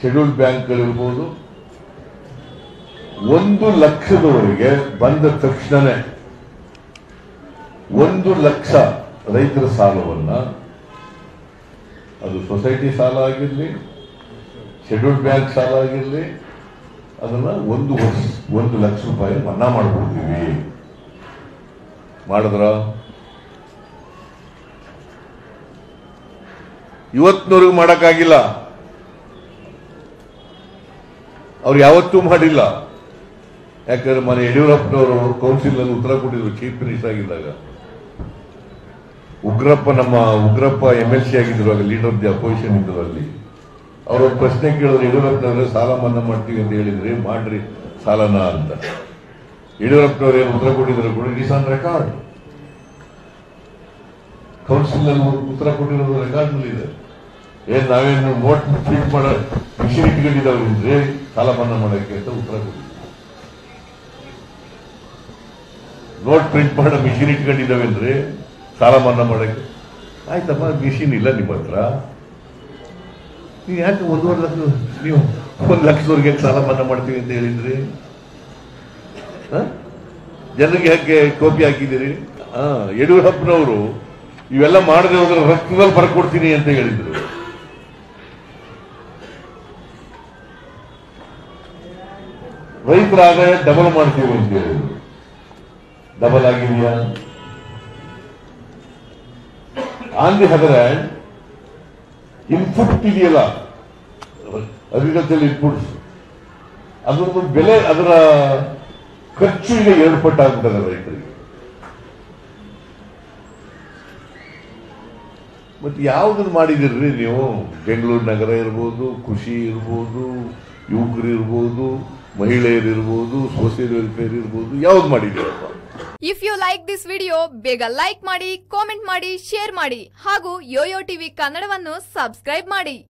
Scheduled ಬ್ಯಾಂಕ್ಗಳಿರ್ಬೋದು ಒಂದು ಲಕ್ಷದವರೆಗೆ ಬಂದ ತಕ್ಷಣನೇ ಒಂದು ಲಕ್ಷ ರೈತರ ಸಾಲವನ್ನ ಅದು ಸೊಸೈಟಿ ಸಾಲ ಆಗಿರಲಿ ಶೆಡ್ಯೂಲ್ಡ್ ಬ್ಯಾಂಕ್ ಸಾಲ ಆಗಿರಲಿ ಅದನ್ನ ಒಂದು ವರ್ಷ ಒಂದು ಲಕ್ಷ ರೂಪಾಯಿ ಮನ್ನಾ ಮಾಡ್ಬಿಡ್ತೀವಿ ಮಾಡಿದ್ರ ಇವತ್ತಿನವರೆಗೂ ಮಾಡಕ್ಕಾಗಿಲ್ಲ ಅವ್ರು ಯಾವತ್ತೂ ಮಾಡಿಲ್ಲ ಯಾಕಂದ್ರೆ ಮನೆ ಯಡಿಯೂರಪ್ಪನವರು ಕೌನ್ಸಿಲ್ ಅಲ್ಲಿ ಉತ್ತರ ಕೊಟ್ಟಿದ್ರು ಚೀಫ್ ಮಿನಿಸ್ಟರ್ ಆಗಿದ್ದಾಗ ಉಗ್ರಪ್ಪ ನಮ್ಮ ಉಗ್ರಪ್ಪ ಎಂ ಎಲ್ ಸಿ ಆಗಿದ್ರು ಆಗ ಲೀಡರ್ ಆಫ್ ದಿ ಅಪೋಸಿಷನ್ ಇದ್ರು ಅಲ್ಲಿ ಅವ್ರ ಪ್ರಶ್ನೆ ಕೇಳಿದ್ರೆ ಯಡಿಯೂರಪ್ಪನವರೇ ಸಾಲ ಮನ್ನಾ ಮಾಡ್ತೀವಿ ಅಂತ ಹೇಳಿದ್ರಿ ಮಾಡ್ರಿ ಸಾಲನ ಅಂತ ಯಡಿಯೂರಪ್ಪನವ್ರು ಏನು ಉತ್ತರ ಕೊಟ್ಟಿದ್ರು ಕೂಡ ಇಟ್ ಆನ್ ರೆಕಾರ್ಡ್ ಕೌನ್ಸಿಲ್ ಅಲ್ಲಿ ಉತ್ತರ ಕೊಟ್ಟಿರೋದು ರೆಕಾರ್ಡ್ ನಲ್ಲಿ ಇದೆ ಏನ್ ನಾವೇನು ನೋಟ್ ಪ್ರಿಂಟ್ ಮಾಡೋ ಮಿಷಿನ್ ಇಟ್ಕೊಂಡಿದ್ದಾವ್ರಿ ಸಾಲ ಮನ್ನಾ ಮಾಡಕ್ಕೆ ಅಂತ ಉತ್ತರ ಕೊಟ್ಟಿದ್ರು ನೋಟ್ ಪ್ರಿಂಟ್ ಮಾಡೋ ಮಿಷಿನ್ ಇಟ್ಕೊಂಡಿದ್ದಾವೇನ್ರಿ ಸಾಲ ಮನ್ನಾ ಮಾಡಕ್ಕೆ ಆಯ್ತಮ್ಮ ಮಿಷಿನ್ ಇಲ್ಲ ನಿಮ್ಮ ಹತ್ರ ನೀವು ಯಾಕೆ ಒಂದೂವರೆ ಲಕ್ಷ ನೀವು ಒಂದು ಲಕ್ಷದವರೆಗೆ ಸಾಲ ಮನ್ನಾ ಮಾಡ್ತೀವಿ ಅಂತ ಹೇಳಿದ್ರಿ ಹ? ಜನರಿಗೆ ಯಾಕೆ ಟೋಪಿ ಹಾಕಿದ್ದೀರಿ ಹಾ ಯಡಿಯೂರಪ್ಪನವರು ಇವೆಲ್ಲ ಮಾಡದೆ ಹೋದ್ರೆ ರಕ್ತದಲ್ಲಿ ಬರ್ಕೊಡ್ತೀನಿ ಅಂತ ಹೇಳಿದ್ರು ರೈತರ ಆದಾಯ ಡಬಲ್ ಮಾಡ್ತೀವಿ ಅಂತ ಹೇಳಿದ್ರು ಡಬಲ್ ಆಗಿದೆಯಾ on the other hand input ಇದೆಯಲ್ಲ ಅಗ್ರಿಕಲ್ಚರ್ ಇನ್ಪುಟ್ಸ್ ಅದೊಂದು ಬೆಲೆ ಅದರ ಖರ್ಚು ಈಗ ಎರಡು ಪಟ್ಟು ಆಗ್ಬಿಟ್ಟದೆ ರೈತರಿಗೆ ಮತ್ತೆ ಯಾವ್ದನ್ನ ಮಾಡಿದಿರ್ರಿ ನೀವು ಬೆಂಗಳೂರು ನಗರ ಇರ್ಬೋದು ಕೃಷಿ ಇರ್ಬೋದು ಯುವಕರು ಇರ್ಬೋದು ಮಹಿಳೆಯರು ಇರ್ಬೋದು ಸೋಷಿಯಲ್ ವೆಲ್ಫೇರ್ ಇರ್ಬೋದು ಯಾವ್ದು ಮಾಡಿದ್ದೀರಪ್ಪ if you like this video ಬೇಗ ಲೈಕ್ ಮಾಡಿ ಕಾಮೆಂಟ್ ಮಾಡಿ ಶೇರ್ ಮಾಡಿ ಹಾಗೂ ಯೋಯೋ ಟಿವಿ ಕನ್ನಡವನ್ನು ಸಬ್ಸ್ಕ್ರೈಬ್ ಮಾಡಿ